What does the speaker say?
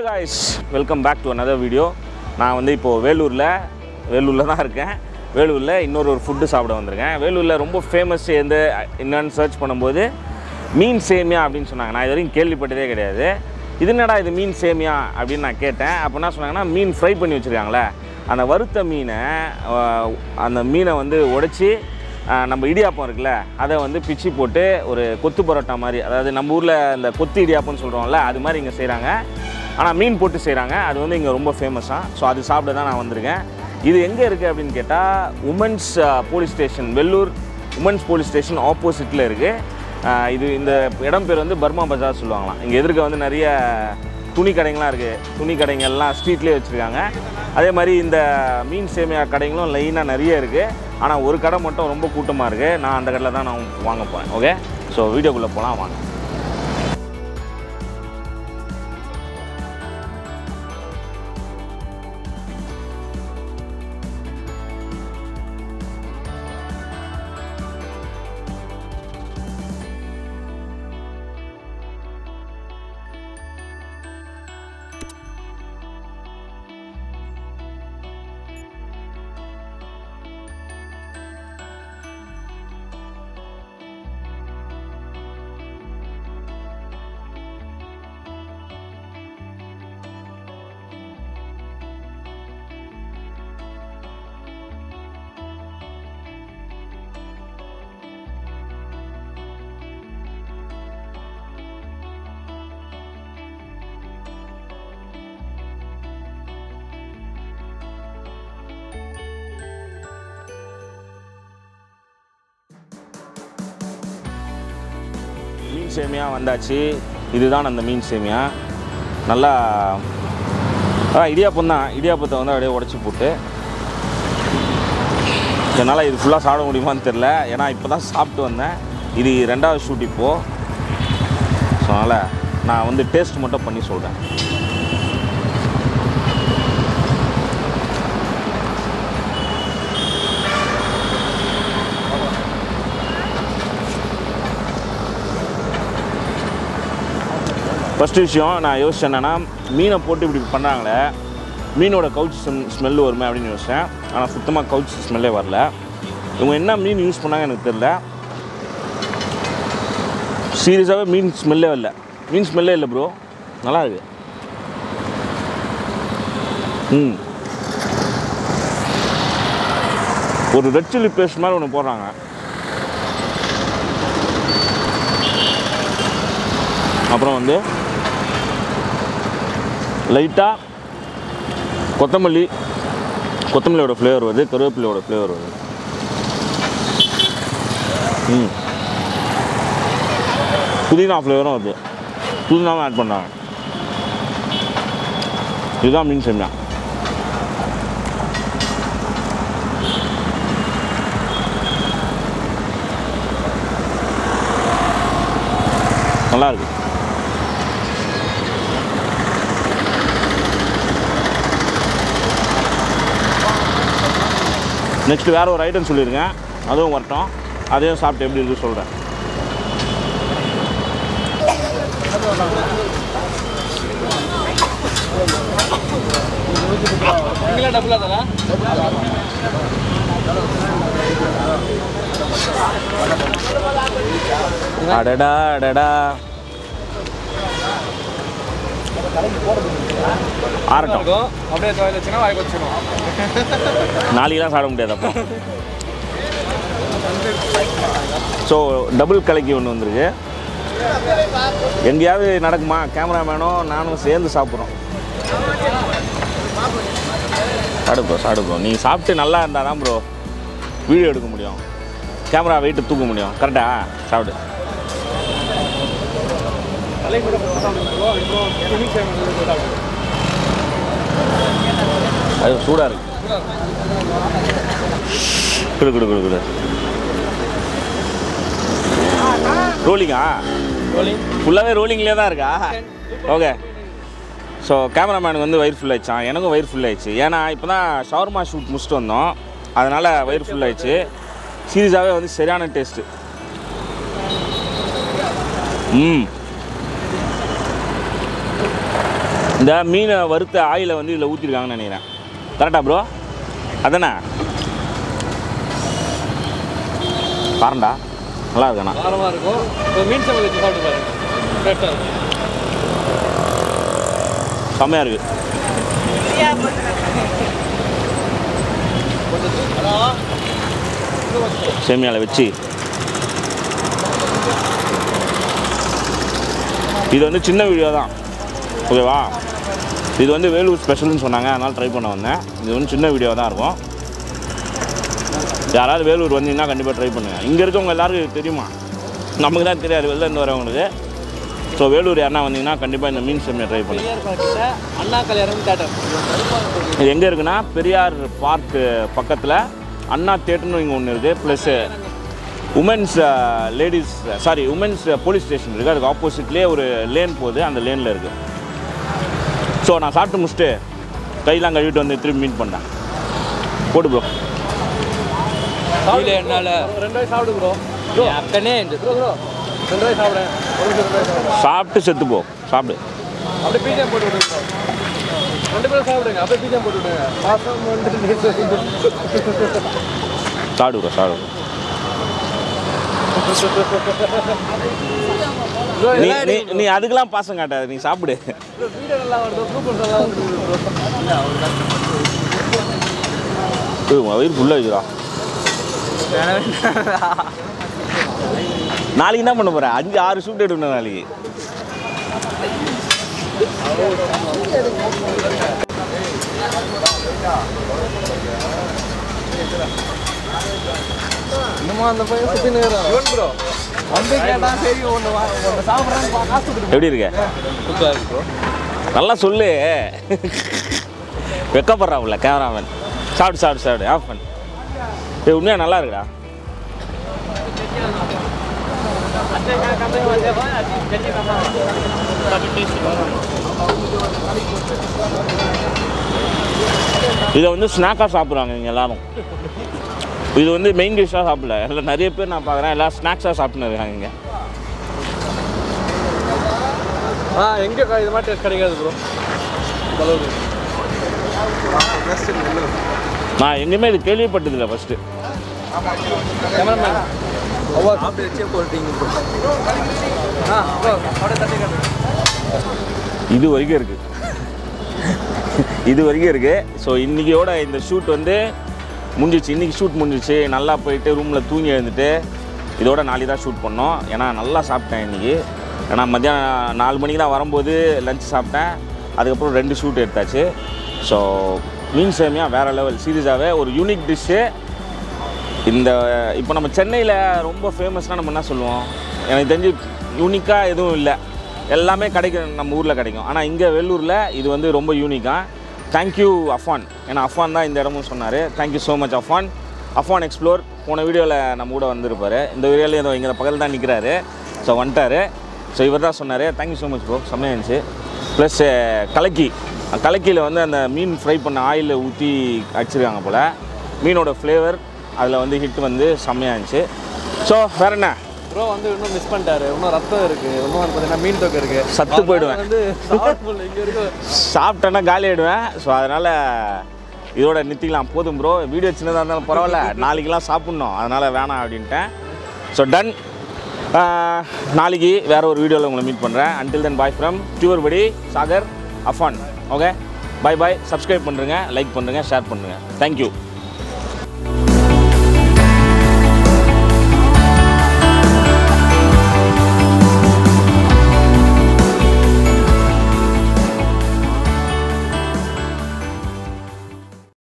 Hello guys welcome back to another video நான் வந்து இப்போது வேலூரில் வேலூரில் தான் இருக்கேன் வேலூரில் இன்னொரு ஒரு ஃபுட்டு சாப்பிட வந்திருக்கேன் வேலூரில் ரொம்ப ஃபேமஸ் எந்த என்னன்னு சர்ச் பண்ணும்போது மீன் சேமியா அப்படின்னு சொன்னாங்க நான் இது வரைக்கும் கேள்விப்பட்டதே கிடையாது இது என்னடா இது மீன் சேமியா அப்படின்னு நான் கேட்டேன் அப்போ என்ன சொன்னாங்கன்னா மீன் ஃப்ரை பண்ணி வச்சுருக்காங்களே அந்த வறுத்த மீனை அஹ், அந்த மீனை வந்து உடைச்சி ஆஹ் நம்ம இடியாப்பம் இருக்குல்ல அதை வந்து பிச்சு போட்டு ஒரு கொத்து பரோட்டா மாதிரி அதாவது நம்ம ஊரில் இந்த கொத்து இடியாப்பம்னு சொல்கிறோம்ல அது மாதிரி இங்கே செய்கிறாங்க ஆனால் மீன் போட்டு செய்கிறாங்க அது வந்து இங்கே ரொம்ப ஃபேமஸாக ஸோ அது சாப்பிட தான் நான் வந்திருக்கேன் இது எங்கே இருக்குது அப்படின்னு கேட்டால் women's police station Vellur women's police station ஆப்போசிட்டில் இருக்குது இது இந்த இடம் பேர் வந்து பர்மா பஜார் சொல்லுவாங்களாம் இங்கே எதிர்க்க வந்து நிறைய துணி கடைங்களாம் இருக்குது துணி கடைங்கள்லாம் ஸ்ட்ரீட்லேயே வச்சுருக்காங்க அதே மாதிரி இந்த மீன் சேமியா கடைங்களும் லைனாக நிறைய இருக்குது ஆனால் ஒரு கடை மட்டும் ரொம்ப கூட்டமாக இருக்குது நான் அந்த கடையில் தான் நான் வாங்க போகிறேன் ஓகே ஸோ வீடியோக்குள்ளே போகலாம் வாங்க மீன் சேமியா வந்தாச்சு இதுதான் அந்த மீன் சேமியா நல்லா அதான் இடியாப்பம் தான் இடியாப்பத்தை வந்து அப்படியே உடச்சி போட்டு என்னால் இது ஃபுல்லாக சாப்பிட முடியுமான்னு தெரில ஏன்னா இப்போ தான் சாப்பிட்டு வந்தேன் இது ரெண்டாவது ஷூட் இப்போது ஸோ அதனால் நான் வந்து டேஸ்ட் மட்டும் பண்ணி சொல்கிறேன் ஃபஸ்ட்டு விஷயம் நான் யோசிச்சேன் என்னென்னா மீனை போட்டு இப்படி பண்ணுறாங்களே மீனோட கவுச் ஸ்மெல் வருமே அப்படின்னு யோசித்தேன் ஆனால் சுத்தமாக கவுச் ஸ்மெல்லே வரல இவங்க என்ன மீன் யூஸ் பண்ணாங்க எனக்கு தெரில சீரியஸாகவே மீன் ஸ்மெல்லே இல்லை மீன் ஸ்மெல்லே இல்லை ப்ரோ நல்லா இருக்கு ம் ஒரு ரெட் சில்லி பேஸ்ட் மாதிரி ஒன்று போடுறாங்க அப்புறம் வந்து லைட்டாக கொத்தமல்லி கொத்தமல்லியோட ஃப்ளேவர் வருது கருவேப்பிலையோட ஃப்ளேவர் வருது ம் புதினா ஃப்ளேவரும் வருது புதினாவும் ஆட் பண்ணுறாங்க இதுதான் மீன் சேமியா நல்லா இருக்கு நெக்ஸ்ட் வேறு ஒரு ஐட்டம் சொல்லியிருக்கேன் அதுவும் வரட்டும் அதையும் சாப்பிட்டு எப்படி இருக்கு சொல்கிறேன் அடடா அடடா ஆறட்டும் இருக்கும் அப்படியே துவையல் வச்சுன்னா வாய்க்கு வச்சுக்கணும் நாளைக்கெல்லாம் சாப்பிட முடியாது அப்போ ஸோ டபுள் கலக்கி ஒன்று வந்திருக்கு எங்கேயாவது நடக்குமா கேமராமேனும் நானும் சேர்ந்து சாப்பிட்றோம் சாடு ப்ரோ சாடு ப்ரோ நீ சாப்பிட்டு நல்லா இருந்தால் தான் ப்ரோ வீடியோ எடுக்க முடியும் கேமரா வெயிட்டு தூக்க முடியும் கரெக்டா சாப்பிடு அது சூடாக இருக்கு குடு குடு குடு குடு ரோலிங்கா ஃபுல்லாகவே ரோலிங்லேயே தான் இருக்கா ஓகே ஸோ கேமராமேனுக்கு வந்து வயிறு ஃபுல் ஆயிடுச்சான் எனக்கும் வயிறு ஃபுல் ஆயிடுச்சு ஏன்னா இப்போ தான் ஷவர்மா ஷூட் முடிச்சுட்டு வந்தோம் அதனால் வயிறு ஃபுல் ஆயிடுச்சு சீரியஸாகவே வந்து சரியான டேஸ்ட்டு ம் இந்த மீனை வறுத்த ஆயிலை வந்து இதில் ஊற்றிருக்காங்கன்னு நினைக்கிறேன் கரெக்டா ப்ரோ அதானே பாருண்டா நல்லா இருக்கண்ணா காரமாக இருக்கும் இப்போ மீன் சமையல் வச்சு சாப்பிட்டு பாருங்க டேஸ்ட்டாக இருக்கும் செம்மையாக இருக்குது சேமியாவில் வச்சு இது வந்து சின்ன வீடியோ தான் ஓகேவா இது வந்து வேலூர் ஸ்பெஷல்னு சொன்னாங்க அதனால் ட்ரை பண்ண வந்தேன் இது வந்து சின்ன வீடியோ தான் இருக்கும் யாராவது வேலூர் வந்தீங்கன்னா கண்டிப்பாக ட்ரை பண்ணுங்கள் இங்கே இருக்கவங்க எல்லாருக்கும் இது தெரியுமா நமக்கு தான் தெரியாது வெளில இருந்து வரவங்களுக்கு ஸோ வேலூர் யாருன்னா வந்தீங்கன்னா கண்டிப்பாக இந்த மீன் சேமியா ட்ரை பண்ணுங்கள் பெரியார் பார்க்கிட்ட அண்ணா கல்யாணம் தேட்டர் இது எங்கே இருக்குன்னா பெரியார் பார்க் பக்கத்தில் அண்ணா தேட்டர்னு இங்கே ஒன்று இருக்குது plus women's ladies sorry women's police station இருக்குது அதுக்கு ஆப்போசிட்லேயே ஒரு லேன் போகுது அந்த லேனில் இருக்குது ஸோ நான் சாப்பிட்டு முடிச்சுட்டு கையெல்லாம் கழுவிட்டு வந்து திரும்பி மீட் பண்ணேன் போட்டு ப்ரோ இல்லை என்னால் ரெண்டு வாய் சாப்பிடு ப்ரோ ப்ரோ அக்கனே ப்ரோ ப்ரோ ரெண்டு வாய் சாப்பிட்றேன் ஒரு நிமிஷம் ரெண்டு வாய் சாப்பிட்றேன் சாப்பிட்டு செத்து போ சாப்பிடு அப்படியே பீஜா போட்டு விடுங்க bro. ரெண்டு பேரும் சாப்பிடுங்க அப்படியே பீஜா போட்டு விடுங்க பாசம் வந்து சாப்பிடு ப்ரோ சாப்பிடு ப்ரோ நீ நீ நீ அதுக்கெல்லாம் பாசம் காட்டாத நீ சாப்பிடு வீடியோ நல்லா வருது ப்ரூஃப் நல்லா வருது ப்ரோ ஏய், உன் வயிறு ஃபுல்லாக இருக்குதா நாளைக்கு என்ன பண்ண போகிறேன் அஞ்சு ஆறு ஷூட் எடுக்கணும் நாளைக்கு இன்னுமா அந்த பையன் சுற்றி நேரம் இவன் ப்ரோ வந்து கேட்டால் சரி ஒன்று வா ஒன்று சாப்பிட்றான்னு காசு கொடுத்து எப்படி இருக்க சூப்பராக இருக்கு ப்ரோ நல்லா சொல்லு வெக்கப்படுறாப்புல கேமராமேன் சாப்பிடு சாப்பிடு சாப்பிடு ஆஃப் பண்ணு ஏய் உண்மையாக நல்லா இருக்குடா இதை வந்து ஸ்நாக்காக சாப்பிட்றாங்க இங்கே எல்லாரும் இது வந்து மெயின் டிஷ்ஷாக சாப்பிடல எல்லாம் நிறைய பேர் நான் பார்க்குறேன் எல்லாம் ஸ்நாக்ஸாக சாப்பிட்டுன்னு இருக்காங்க இங்கே ஆ எங்கே இது மாதிரி டேஸ்ட் கிடைக்காது ப்ரோ பலூர் நான் எங்கேயுமே இது கேள்விப்பட்டதில்லை ஃபஸ்ட்டு கேமராமேன் அவ்வா சாப்பிட்டு வச்சே போட்டீங்க ப்ரோ ஆ ப்ரோ அப்படியே தட்டி காட்டு இது வரைக்கும் இருக்குது இது வரைக்கும் இருக்குது ஸோ இன்றைக்கியோட இந்த ஷூட் வந்து முடிஞ்சிச்சு இன்றைக்கி ஷூட் முடிஞ்சிச்சு நல்லா போயிட்டு ரூமில் தூங்கி எழுந்துட்டு இதோட நாளைக்கு தான் ஷூட் பண்ணோம் ஏன்னா நல்லா சாப்பிட்டேன் இன்றைக்கி ஏன்னா மத்தியானம் நாலு மணிக்கு தான் வரும்போது லஞ்ச் சாப்பிட்டேன் அதுக்கப்புறம் ரெண்டு ஷூட் எடுத்தாச்சு ஸோ மீன் சேமியா வேறு லெவல் சீரியஸாகவே ஒரு யூனிக் டிஷ்ஷு இந்த இப்போ நம்ம சென்னையில் ரொம்ப ஃபேமஸ்னால் நம்ம என்ன சொல்லுவோம் எனக்கு தெரிஞ்சு யூனிக்காக எதுவும் இல்லை எல்லாமே கிடைக்கும் நம்ம ஊரில் கிடைக்கும் ஆனால் இங்கே வெள்ளூரில் இது வந்து ரொம்ப யூனிக்காக தேங்க்யூ அஃபான் ஏன்னா அஃபான் தான் இந்த இடமும் சொன்னார் thank you so much Afan Afan explore போன வீடியோவில் நம்ம கூட வந்திருப்பார் இந்த வீடியோவில் ஏதோ இங்கே பக்கத்தில் தான் நிற்கிறாரு ஸோ வந்துட்டார் ஸோ இவர் தான் சொன்னார் தேங்க்யூ ஸோ மச் ப்ரோ செம்மையாக இருந்துச்சு ப்ளஸ் கலக்கி கலக்கியில் வந்து அந்த மீன் ஃப்ரை பண்ண ஆயிலில் ஊற்றி அடிச்சிருக்காங்க போல் மீனோட ஃப்ளேவர் அதில் வந்து ஹிட் வந்து செம்மையாக இருந்துச்சு ஸோ வேற என்ன ப்ரோ வந்து இன்னும் மிஸ் பண்ணிட்டாரு இன்னும் ரத்தம் இருக்கு இன்னும் வந்து பார்த்தீங்கன்னா மீன் தொகை இருக்கு சத்து போயிடுவேன். வந்து சாப்பிடல இங்கே இருக்கு சாப்பிட்டேன்னா காலி ஆகிடுவேன் ஸோ அதனால் இதோட நிறுத்திக்கலாம் போதும் ப்ரோ வீடியோ சின்னதாக இருந்தாலும் பரவாயில்ல நாளைக்கெல்லாம் சாப்பிட்ணும் அதனால் வேணாம் அப்படின்ட்டேன் ஸோ டன் நாளைக்கு வேற ஒரு வீடியோவில் உங்களை மீட் பண்ணுறேன் அன்டில் தென் பாய் ஃப்ரம் டியூர் படி Sagar Afan okay bye bye subscribe பண்ணுறேங்க லைக் பண்ணுறேங்க ஷேர் பண்ணுங்கள் தேங்க்யூ